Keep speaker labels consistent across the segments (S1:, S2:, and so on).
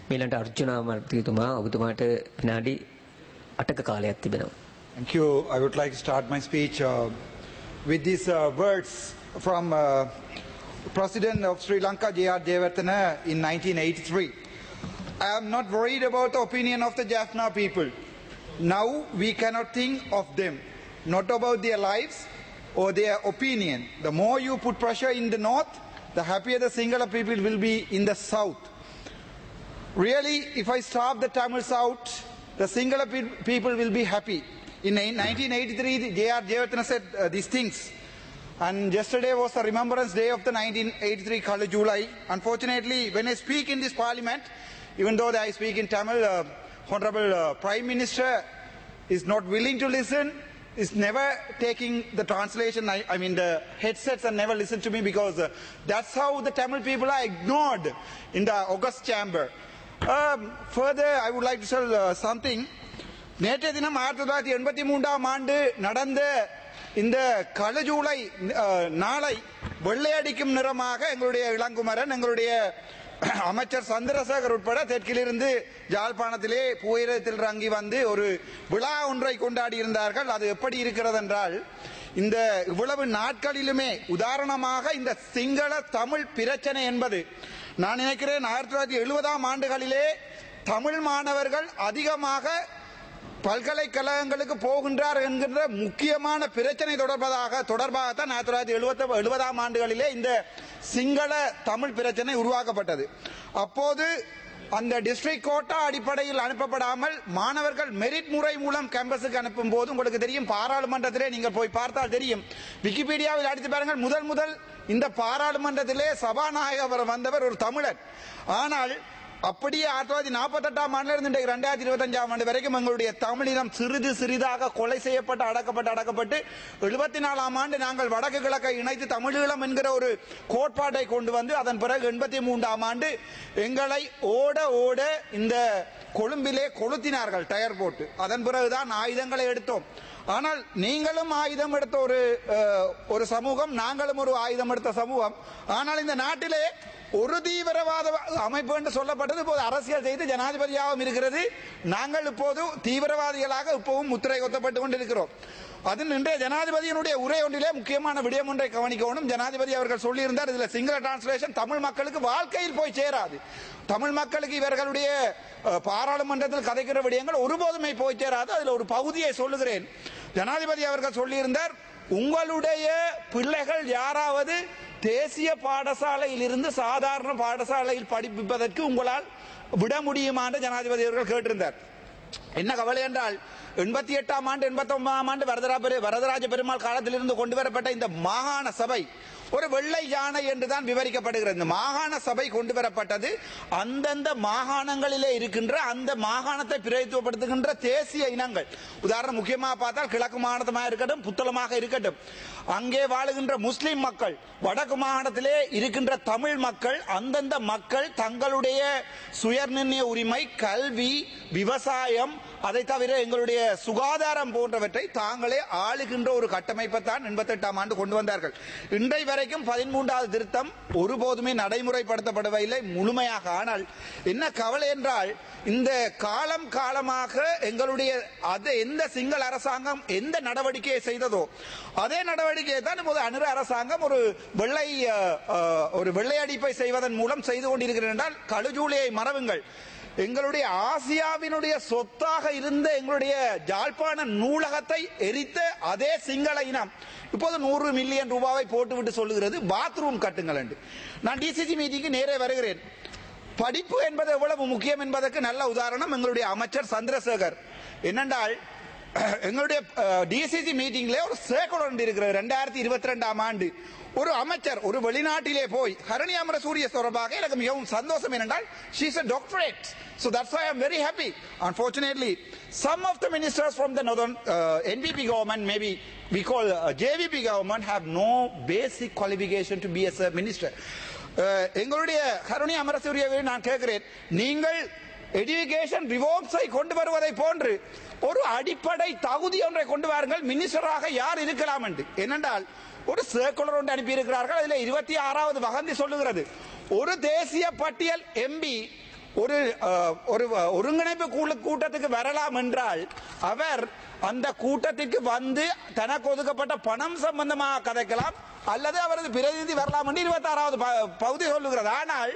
S1: මීලන්ට අර්ජුනා මර්තිතුමා ඔබතුමාට විනාඩි අටක කාලයක් තිබෙනවා.
S2: Thank you. I would like to start my speech uh, with these uh, words from uh, President of Sri Lanka, J.R. Jayawardena, in 1983. I am not worried about the opinion of the Jaffna people. Now we cannot think of them, not about their lives or their opinion. The more you put pressure in the north, the happier the Sinhala people will be in the south. Really, if I starve the Tamils out, the Sinhala pe- people will be happy. In 1983, J.R. Jayawardena said uh, these things. And yesterday was the Remembrance Day of the 1983 Kala July. Unfortunately, when I speak in this parliament, even though I speak in Tamil, uh, Honorable uh, Prime Minister is not willing to listen, is never taking the translation, I, I mean the headsets and never listen to me because uh, that's how the Tamil people are ignored in the August chamber. Um, further, I would like to tell uh, something. நேற்றைய தினம் ஆயிரத்தி தொள்ளாயிரத்தி எண்பத்தி மூன்றாம் ஆண்டு நடந்த இந்த கழுஜூலை அஹ், நாளை வெள்ளையடிக்கும் நிறமாக எங்களுடைய இளங்குமரன் எங்களுடைய அமைச்சர் சந்திரசேகர் உட்பட தெற்கிலிருந்து ஜாழ்ப்பாணத்திலே புயலத்தில் இறங்கி வந்து ஒரு விழா ஒன்றை கொண்டாடி இருந்தார்கள் அது எப்படி இருக்கிறது என்றால் இந்த இவ்வளவு நாட்களிலுமே உதாரணமாக இந்த சிங்கள தமிழ் பிரச்சனை என்பது நான் நினைக்கிறேன் ஆயிரத்தி தொள்ளாயிரத்தி எழுபதாம் ஆண்டுகளிலே தமிழ் மாணவர்கள் அதிகமாக பல்கலைக்கழகங்களுக்கு போகின்றார் என்கின்ற முக்கியமான பிரச்சனை தொடர்பதாக தொடர்பாகத்தான் ஆயிரத்தி தொள்ளாயிரத்தி எழுபத்தி எழுபதாம் ஆண்டுகளிலே இந்த சிங்கள தமிழ் பிரச்சனை உருவாக்கப்பட்டது அப்போது அந்த டிஸ்ட்ரிக்ட் கோட்டா அடிப்படையில் அனுப்பப்படாமல் மாணவர்கள் மெரிட் முறை மூலம் கேம்பஸுக்கு அனுப்பும் போது உங்களுக்கு தெரியும் பாராளுமன்றத்திலே நீங்கள் போய் பார்த்தால் தெரியும் விக்கிபீடியாவில் அடித்து பாருங்கள் முதல் முதல் இந்த பாராளுமன்றத்திலே சபாநாயகர் வந்தவர் ஒரு தமிழர் ஆனால் அப்படியே ஆயிரத்தி தொள்ளாயிரத்தி நாற்பத்தி எட்டாம் ஆண்டுல இருந்து இன்றைக்கு ரெண்டாயிரத்தி இருபத்தஞ்சாம் ஆண்டு வரைக்கும் எங்களுடைய தமிழினம் சிறிது சிறிதாக கொலை செய்யப்பட்டு அடக்கப்பட்டு அடக்கப்பட்டு எழுபத்தி நாலாம் ஆண்டு நாங்கள் வடக்கு கிழக்கை இணைத்து தமிழீழம் என்கிற ஒரு கோட்பாட்டை கொண்டு வந்து அதன் பிறகு எண்பத்தி மூன்றாம் ஆண்டு எங்களை ஓட ஓட இந்த கொழும்பிலே கொளுத்தினார்கள் டயர் போட்டு அதன் பிறகுதான் ஆயுதங்களை எடுத்தோம் ஆனால் நீங்களும் ஆயுதம் எடுத்த ஒரு அஹ், ஒரு சமூகம் நாங்களும் ஒரு ஆயுதம் எடுத்த சமூகம் ஆனால் இந்த நாட்டிலே ஒரு தீவிரவாத அமைப்பு என்று சொல்லப்பட்டது இப்போது அரசியல் செய்து ஜனாதிபதியாகவும் இருக்கிறது நாங்கள் இப்போது தீவிரவாதிகளாக இப்பவும் முத்திரை கொத்தப்பட்டு கொண்டிருக்கிறோம் அது இன்றைய ஜனாதிபதியினுடைய உரை ஒன்றிலே முக்கியமான விடயம் ஒன்றை கவனிக்கணும் ஜனாதிபதி அவர்கள் சொல்லியிருந்தார் இதுல சிங்கள டிரான்ஸ்லேஷன் தமிழ் மக்களுக்கு வாழ்க்கையில் போய் சேராது தமிழ் மக்களுக்கு இவர்களுடைய அஹ், பாராளுமன்றத்தில் கதைக்கிற விடயங்கள் ஒருபோதுமே போய் சேராது அதுல ஒரு பகுதியை சொல்லுகிறேன் ஜனாதிபதி அவர்கள் சொல்லியிருந்தார் உங்களுடைய பிள்ளைகள் யாராவது தேசிய பாடசாலையில் இருந்து சாதாரண பாடசாலையில் படிப்பதற்கு உங்களால் விட முடியுமா என்று ஜனாதிபதி அவர்கள் கேட்டிருந்தார் என்ன கவலை என்றால் எண்பத்தி எட்டாம் ஆண்டு எண்பத்தி ஒன்பதாம் ஆண்டு வரதரா பெரு வரதராஜ பெருமாள் காலத்திலிருந்து கொண்டு வரப்பட்ட இந்த மாகாண சபை ஒரு வெள்ளை யானை என்றுதான் விவரிக்கப்படுகிறது இந்த மாகாண சபை கொண்டு வரப்பட்டது அந்தந்த மாகாணங்களிலே இருக்கின்ற அந்த மாகாணத்தை பிரதித்துவப்படுத்துகின்ற தேசிய இனங்கள் உதாரணம் முக்கியமாக பார்த்தால் கிழக்கு மாகாணமாக இருக்கட்டும் புத்தளமாக இருக்கட்டும் அங்கே வாழுகின்ற முஸ்லிம் மக்கள் வடக்கு மாகாணத்திலே இருக்கின்ற தமிழ் மக்கள் அந்தந்த மக்கள் தங்களுடைய சுயநிர்ணய உரிமை கல்வி விவசாயம் அதை தவிர எங்களுடைய சுகாதாரம் போன்றவற்றை தாங்களே ஆளுகின்ற ஒரு கட்டமைப்பை தான் எண்பத்தி எட்டாம் ஆண்டு கொண்டு வந்தார்கள் இன்றை வரைக்கும் பதிமூன்றாவது திருத்தம் ஒருபோதுமே நடைமுறைப்படுத்தப்படவில்லை முழுமையாக ஆனால் என்ன கவலை என்றால் இந்த காலம் காலமாக எங்களுடைய அது எந்த சிங்கள அரசாங்கம் எந்த நடவடிக்கையை செய்ததோ அதே நடவடிக்கையை தான் இப்போது அனுர அரசாங்கம் ஒரு வெள்ளை அஹ், அஹ், ஒரு வெள்ளை அடிப்பை செய்வதன் மூலம் செய்து கொண்டிருக்கிறது என்றால் கழுஜூலியை மறவுங்கள் எங்களுடைய ஆசியாவினுடைய சொத்தாக இருந்த எங்களுடைய ஜாழ்ப்பாண நூலகத்தை எரித்த அதே சிங்கள இனம் இப்போது நூறு மில்லியன் ரூபாவை போட்டுவிட்டு சொல்லுகிறது பாத்ரூம் கட்டுங்கள் என்று நான் டிசிசி மீட்டிங்கு நேரே வருகிறேன் படிப்பு என்பது எவ்வளவு முக்கியம் என்பதற்கு நல்ல உதாரணம் எங்களுடைய அமைச்சர் சந்திரசேகர் என்னென்றால் எங்களுடைய டிசிசி மீட்டிங்ல ஒரு சேக்கல் ஒன்று இருக்கிறது ரெண்டாயிரத்தி இருபத்தி ரெண்டாம் ஆண்டு ஒரு அமைச்சர் ஒரு வெளிநாட்டிலே போய் ஹரணி அமர சூரிய தொடர்பாக எனக்கு மிகவும் சந்தோஷம் என்னென்றால் she's a doctorate so that's why i'm very happy unfortunately some of the ministers from the northern uh, npp government maybe we call uh, jvp government have no basic qualification to be as a minister uh, எங்களுடைய கருணை அமரசூரியவை நான் கேட்கிறேன் நீங்கள் education ரிவோர்ம்ஸை கொண்டு வருவதை போன்று ஒரு அடிப்படை தகுதி ஒன்றை கொண்டு வாருங்கள் மினிஸ்டராக யார் இருக்கலாம் என்று ஏனென்றால் ஒரு சர்க்குலர் ஒன்று அனுப்பியிருக்கிறார்கள் அதில் இருபத்தி ஆறாவது வகந்தி சொல்லுகிறது ஒரு தேசிய பட்டியல் எம்பி ஒரு அஹ், ஒரு ஒருங்கிணைப்பு கூ- கூட்டத்துக்கு வரலாம் என்றால் அவர் அந்த கூட்டத்திற்கு வந்து தனக்கு ஒதுக்கப்பட்ட பணம் சம்பந்தமாக கதைக்கலாம் அல்லது அவரது பிரதிநிதி வரலாம் என்று இருபத்தி ஆறாவது பகுதி சொல்லுகிறது ஆனால்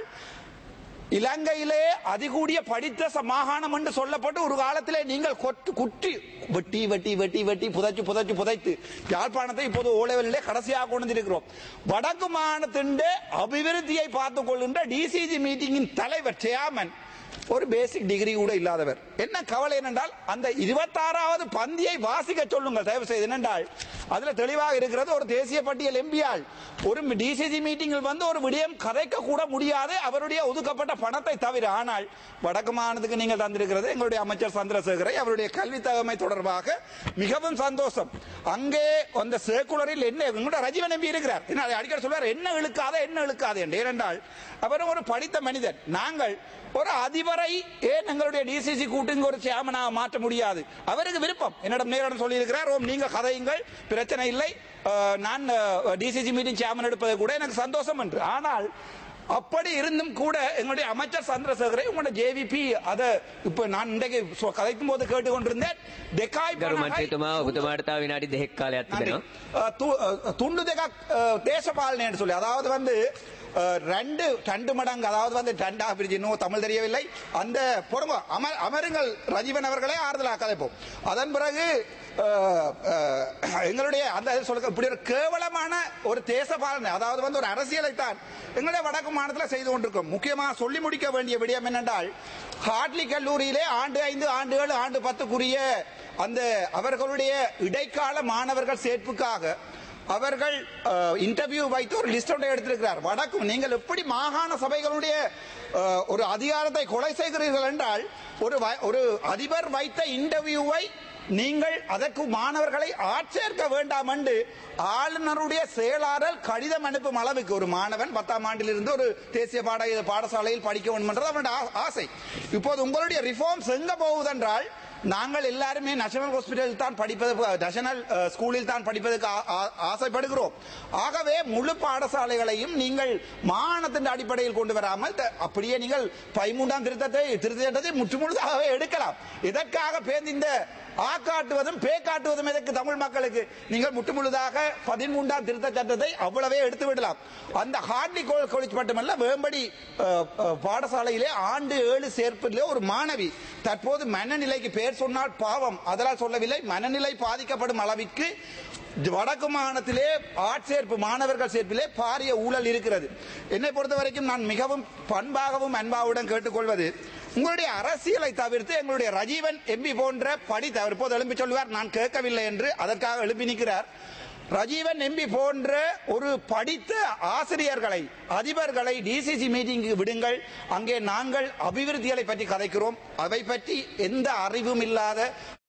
S2: இலங்கையிலே அதிகூடிய படித்த ச- மாகாணம் என்று சொல்லப்பட்டு ஒரு காலத்திலே நீங்கள் கொட்டு குட்டி வெட்டி வெட்டி வெட்டி வெட்டி புதைச்சு புதைச்சு புதைத்து யாழ்ப்பாணத்தை இப்போது ஓலவெளியிலே கடைசியாக கொண்டு வந்திருக்கிறோம் வடக்கு மாகாணத்தின் அபிவிருத்தியை பார்த்துக் கொள்கின்ற டிசிஜி மீட்டிங்கின் தலைவர் சேர்மன் ஒரு பேசிக் டிகிரி கூட இல்லாதவர் என்ன கவலை என்னென்றால் அந்த இருபத்தாறாவது பந்தியை வாசிக்க சொல்லுங்கள் தயவு செய்து என்னென்றால் அதுல தெளிவாக இருக்கிறது ஒரு தேசிய பட்டியல் எம்பியால் ஒரு டிசிசி மீட்டிங்கில் வந்து ஒரு விடயம் கதைக்க கூட முடியாது அவருடைய ஒதுக்கப்பட்ட பணத்தை தவிர ஆனால் வடக்கு மாநிலத்துக்கு நீங்கள் தந்திருக்கிறது எங்களுடைய அமைச்சர் சந்திரசேகரை அவருடைய கல்வி தகமை தொடர்பாக மிகவும் சந்தோஷம் அங்கே அந்த சர்க்குலரில் என்ன எங்களுடைய ரஜீவன் எம்பி இருக்கிறார் என்ன அதை அடிக்கடி சொல்வார் என்ன இழுக்காத என்ன இழுக்காத என்று ஏனென்றால் அவரும் ஒரு படித்த மனிதன் நாங்கள் ஒரு அதிபரை ஏன் எங்களுடைய டிசிசி கூட்டுங்க ஒரு சேமனா மாற்ற முடியாது அவருக்கு விருப்பம் என்னிடம் நேரிடம் சொல்லியிருக்கிறார் ஓம் நீங்க கதையுங்கள் பிரச்சனை இல்லை அஹ், நான் டிசிசி மீட்டிங் சேமன் எடுப்பது கூட எனக்கு சந்தோஷம் என்று ஆனால் அப்படி இருந்தும் கூட எங்களுடைய அமைச்சர் சந்திரசேகரை உங்களுடைய ஜேவிபி அதை இப்ப நான் இன்றைக்கு சொ- கதைக்கும் போது கேட்டுக்கொண்டிருந்தேன் டெக்காய்
S1: ගරු
S2: පනහයි
S1: මන්ත්‍රීතුමා ඔබතුමාට තව විනාඩි දෙකක් කාලයක්
S2: நன்றி.
S1: තිබෙනවා.
S2: அஹ், து- அஹ், துண்டு දෙකක් அஹ், தேசபாலனை சொல்லி அதாவது வந்து அஹ், ரெண்டு ரெண்டு மடங்கு அதாவது வந்து ரெண்டா பிரிச்சு இன்னும் தமிழ் தெரியவில்லை அந்த பொறுங்க அமர் அமருங்கள் ரஜீவன் அவர்களே ஆறுதலாக கதைப்போம் அதன் பிறகு அஹ், அஹ், எங்களுடைய அந்த சொல்ல இப்படி ஒரு கேவலமான ஒரு தேசபாலனை அதாவது வந்து ஒரு அரசியலை தான் எங்களுடைய வடக்கு மாநிலத்தில் செய்து கொண்டிருக்கோம் முக்கியமாக சொல்லி முடிக்க வேண்டிய விடயம் என்னென்றால் ஹார்ட்லி கல்லூரியிலே ஆண்டு ஐந்து ஆண்டு ஏழு ஆண்டு பத்துக்குரிய அந்த அவர்களுடைய இடைக்கால மாணவர்கள் சேர்ப்புக்காக அவர்கள் இன்டர்வியூ வைத்து ஒரு லிஸ்ட் ஒன்றை எடுத்திருக்கிறார் வடக்கு நீங்கள் எப்படி மாகாண சபைகளுடைய அஹ், ஒரு அதிகாரத்தை கொலை செய்கிறீர்கள் என்றால் ஒரு வ- ஒரு அதிபர் வைத்த இன்டர்வியூவை நீங்கள் அதற்கு மாணவர்களை ஆட்சேர்க்க வேண்டாம் என்று ஆளுநருடைய செயலாளர் கடிதம் அனுப்பும் அளவுக்கு ஒரு மாணவன் பத்தாம் ஆண்டிலிருந்து ஒரு தேசிய பாட பாடசாலையில் படிக்க வேண்டும் என்றது அவனுடைய ஆ- ஆசை இப்போது உங்களுடைய ரிஃபார்ம்ஸ் எங்க போகுதென்றால் நாங்கள் எல்லாருமே நேஷனல் ஹாஸ்பிட்டல் தான் படிப்பது நேஷனல் ஸ்கூலில் தான் படிப்பதற்கு ஆ- ஆ- ஆசைப்படுகிறோம் ஆகவே முழு பாடசாலைகளையும் நீங்கள் மாகாணத்தின் அடிப்படையில் கொண்டு வராமல் த- அப்படியே நீங்கள் பதிமூன்றாம் திருத்தத்தை திருத்தத்தை முற்றுமுழுதாகவே எடுக்கலாம் இதற்காக பேருந்து இந்த ஆ காட்டுவதும் பே காட்டுவதும் எதற்கு தமிழ் மக்களுக்கு நீங்கள் முற்றுமுழுதாக பதிமூன்றாம் திருத்த சட்டத்தை அவ்வளவே எடுத்து விடலாம் அந்த ஹார்ட்லி காலேஜ் மட்டுமல்ல வேம்படி அஹ், அஹ், பாடசாலையிலே ஆண்டு ஏழு சேர்ப்பிலே ஒரு மாணவி தற்போது மனநிலைக்கு பேர் சொன்னால் பாவம் அதெல்லாம் சொல்லவில்லை மனநிலை பாதிக்கப்படும் அளவிற்கு வடக்கு மாகாணத்திலே ஆட்சேர்ப்பு மாணவர்கள் சேர்ப்பிலே பாரிய ஊழல் இருக்கிறது என்னை பொறுத்த வரைக்கும் நான் மிகவும் பண்பாகவும் அன்பாவுடன் கேட்டுக்கொள்வது உங்களுடைய அரசியலை தவிர்த்து எங்களுடைய ரஜீவன் எம்பி போன்ற படித்த அவர் இப்போது எழுப்பி சொல்லுவார் நான் கேட்கவில்லை என்று அதற்காக எழுப்பி நிற்கிறார் ரஜீவன் எம்பி போன்ற ஒரு படித்த ஆசிரியர்களை அதிபர்களை டிசிசி மீட்டிங்கு விடுங்கள் அங்கே நாங்கள் அபிவிருத்திகளை பற்றி கதைக்கிறோம் அவை பற்றி எந்த அறிவும் இல்லாத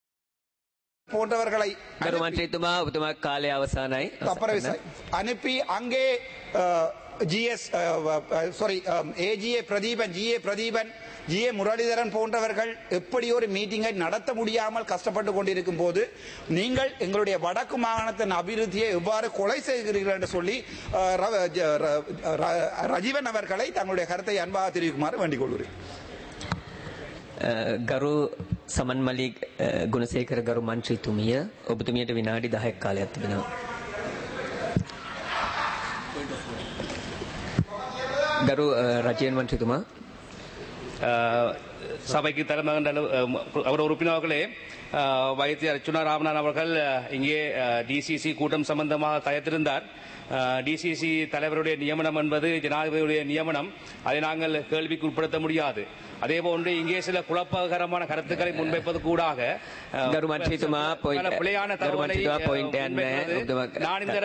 S2: போன்றவர்களை
S1: ගරු මන්ත්‍රීතුමා ඔබතුමා කාලය අවසානයි.
S2: தப்பரவிசை அனுப்பி அங்கே GS sorry AGA Pratheepan GA Pratheepan GA Muralitharan போன்றவர்கள் எப்படி ஒரு மீட்டிங்கை நடத்த முடியாமல் கஷ்டப்பட்டு கொண்டிருக்கும் போது நீங்கள் எங்களுடைய வடக்கு மாகாணத்தின் அபிவிருத்தியை எவ்வாறு கொலை செய்கிறீர்கள் என்று சொல்லி அஹ், ர- ஜ- ர- ர- ரஜீவன் அவர்களை தங்களுடைய கருத்தை அன்பாக தெரிவிக்குமாறு வேண்டிக் கொள்கிறேன்
S1: අ, ගරු සමන් මලික් අ, ගුණසේකර ගරු මන්ත්‍රීතුමිය ඔබතුමියට විනාඩි 10ක් කාලයක් තිබෙනවා. ගරු අ, රජයන් මන්ත්‍රීතුමා
S3: அஹ், சபைக்கு தலைமகன் அவர் உறுப்பினர்களே அஹ், வைத்தியர் அர்ச்சுனா ராமநாதன் அவர்கள் அஹ், இங்கே டிசிசி கூட்டம் சம்பந்தமாக தயத்திருந்தார் டிசிசி தலைவருடைய நியமனம் என்பது ஜனாதிபதியுடைய நியமனம் அதை நாங்கள் கேள்விக்கு உட்படுத்த முடியாது அதேபோன்று இங்கே சில குழப்பகரமான கருத்துக்களை முன்வைப்பது கூடாக அஹ்,
S1: ගරු මන්ත්‍රීතුමා
S3: பல
S1: පොයින්ට්
S3: பிழையான
S1: ගරු
S3: தகவலை
S1: මන්ත්‍රීතුමා
S3: அஹ்,
S1: පොයින්ට් යන්න
S3: முன்வைக்கிறது.
S1: ඔබතුමා
S3: நான் இந்த